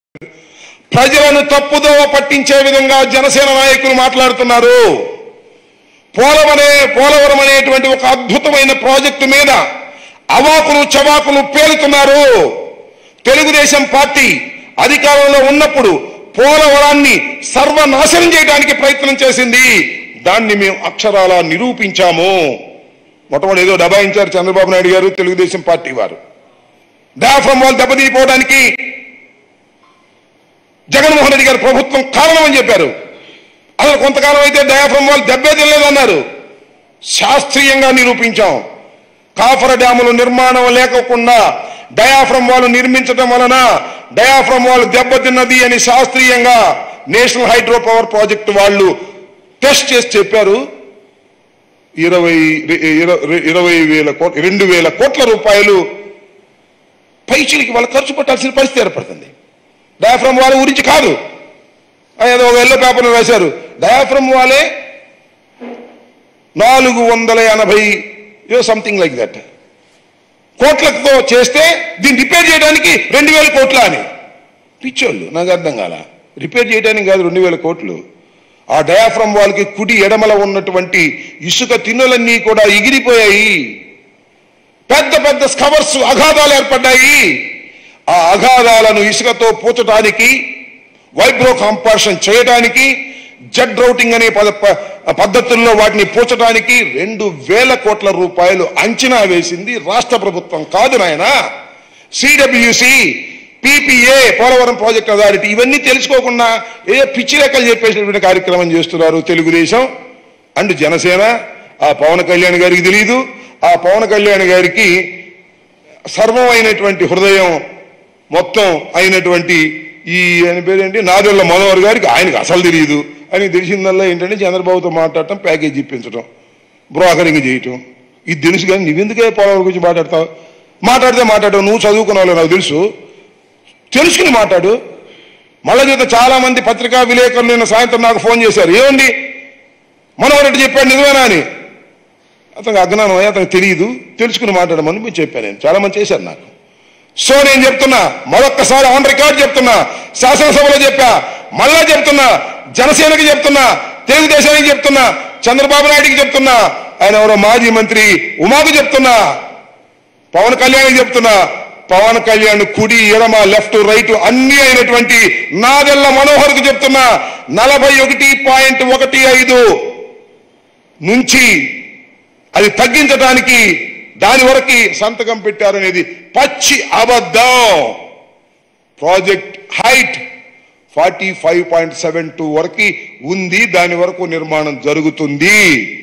ప్రజలను తప్పుదోవ పట్టించే విధంగా జనసేన నాయకులు మాట్లాడుతున్నారు పోలవరే పోలవరం అనేటువంటి ఒక అద్భుతమైన ప్రాజెక్టు మీద అవాకులు చవాకులు పేలుతున్నారు తెలుగుదేశం పార్టీ అధికారంలో ఉన్నప్పుడు పోలవరాన్ని సర్వనాశనం చేయడానికి ప్రయత్నం చేసింది దాన్ని మేము అక్షరాల నిరూపించాము మొట్టమొదటి ఏదో దబాయించారు చంద్రబాబు నాయుడు గారు తెలుగుదేశం పార్టీ వారు డయాఫ్రమ్ వాళ్ళు దెబ్బతీయపోవడానికి జగన్మోహన్ రెడ్డి గారి ప్రభుత్వం కారణం అని చెప్పారు అసలు కొంతకాలం అయితే డయాఫ్రమ్ వాళ్ళు దెబ్బే తినలేదన్నారు శాస్త్రీయంగా నిరూపించాం కాఫర డ్యాములు నిర్మాణం లేకుండా డయాఫ్రమ్ వాళ్ళు నిర్మించడం వలన డయాఫ్రమ్ వాళ్ళు దెబ్బతిన్నది అని శాస్త్రీయంగా నేషనల్ హైడ్రో పవర్ ప్రాజెక్టు వాళ్ళు టెస్ట్ చేసి చెప్పారు ఇరవై ఇరవై- ఇరవై వేల కోట్ల రెండు వేల కోట్ల రూపాయలు పైచీలకి వాళ్ళు ఖర్చు పెట్టాల్సిన పరిస్థితి ఏర్పడుతుంది డయాఫ్రమ్ వాళ్ళ గురించి కాదు ఆ ఏదో ఒక ఎల్లో పేపర్లో రాశారు డయాఫ్రమ్ వాళ్ళే నాలుగు వందల ఎనభై ఏదో సంథింగ్ లైక్ దట్ కోట్లతో చేస్తే దీన్ని రిపేర్ చేయడానికి రెండు వేల కోట్ల అని పిచ్చోళ్ళు నాకు అర్థం కాల రిపేర్ చేయడానికి కాదు రెండు వేల కోట్లు ఆ డయాఫ్రమ్ వాళ్ళకి కుడి ఎడమల ఉన్నటువంటి ఇసుక తిన్నులన్నీ కూడా ఎగిరిపోయాయి పెద్ద పెద్ద స్కవర్స్ అగాధాలు ఏర్పడ్డాయి ఆ అగాధాలను ఇసుకతో పూచడానికి వైబ్రో కాంపార్షన్ చేయడానికి జడ్ రౌటింగ్ అనే పద ప- పద్ధతుల్లో వాటిని పూచడానికి రెండు వేల కోట్ల రూపాయలు అంచనా వేసింది రాష్ట్ర ప్రభుత్వం కాదు నాయన CWC PPA Polavaram project authority ఇవన్నీ తెలుసుకోకుండా ఏ పిచ్చి లెక్కలు చెప్పేసినటువంటి కార్యక్రమం చేస్తున్నారు తెలుగుదేశం అండ్ జనసేన ఆ పవన్ కళ్యాణ్ గారికి తెలియదు ఆ పవన్ కళ్యాణ్ గారికి సర్వమైనటువంటి హృదయం మొత్తం అయినటువంటి ఈ ఆయన పేరేంటి నాదెళ్ల మనోహర్ గారికి ఆయనకి అసలు తెలియదు అని తెలిసిందల్లా ఏంటంటే చంద్రబాబుతో మాట్లాడటం ప్యాకేజ్ ఇప్పించడం బ్రోకరింగ్ చేయటం ఇది తెలుసు కానీ నువ్వెందుకే పోలవరం గురించి మాట్లాడతావు మాట్లాడితే మాట్లాడవు నువ్వు చదువుకున్నావు నాకు తెలుసు తెలుసుకుని మాట్లాడు మళ్ళా చేత చాలా మంది పత్రికా విలేకరులు నిన్న సాయంత్రం నాకు ఫోన్ చేశారు ఏమండి మనోహర్ రెడ్డి చెప్పాడు నిజమేనా అని అతనికి అజ్ఞానం అయ్యి అతనికి తెలియదు తెలుసుకుని మాట్లాడమని మీరు చెప్పాను నేను చాలా మంది చేశారు నాకు సో నేను చెప్తున్నా మరొక్కసారి ఆన్ రికార్డ్ చెప్తున్నా శాసనసభలో చెప్పా మళ్ళా చెప్తున్నా జనసేనకి చెప్తున్నా తెలుగుదేశానికి చెప్తున్నా చంద్రబాబు నాయుడికి చెప్తున్నా ఆయన ఎవరో మాజీ మంత్రి ఉమాకు చెప్తున్నా పవన్ కళ్యాణ్కి చెప్తున్నా పవన్ కళ్యాణ్ కుడి ఎడమ లెఫ్ట్ రైట్ అన్ని అయినటువంటి నాదెల్ల మనోహర్కి చెప్తున్నా నలభై ఒకటి పాయింట్ ఒకటి ఐదు నుంచి అది తగ్గించడానికి దాని వరకు సంతకం పెట్టారనేది పచ్చి అబద్ధం project height forty five point seven two వరకు ఉంది దాని వరకు నిర్మాణం జరుగుతుంది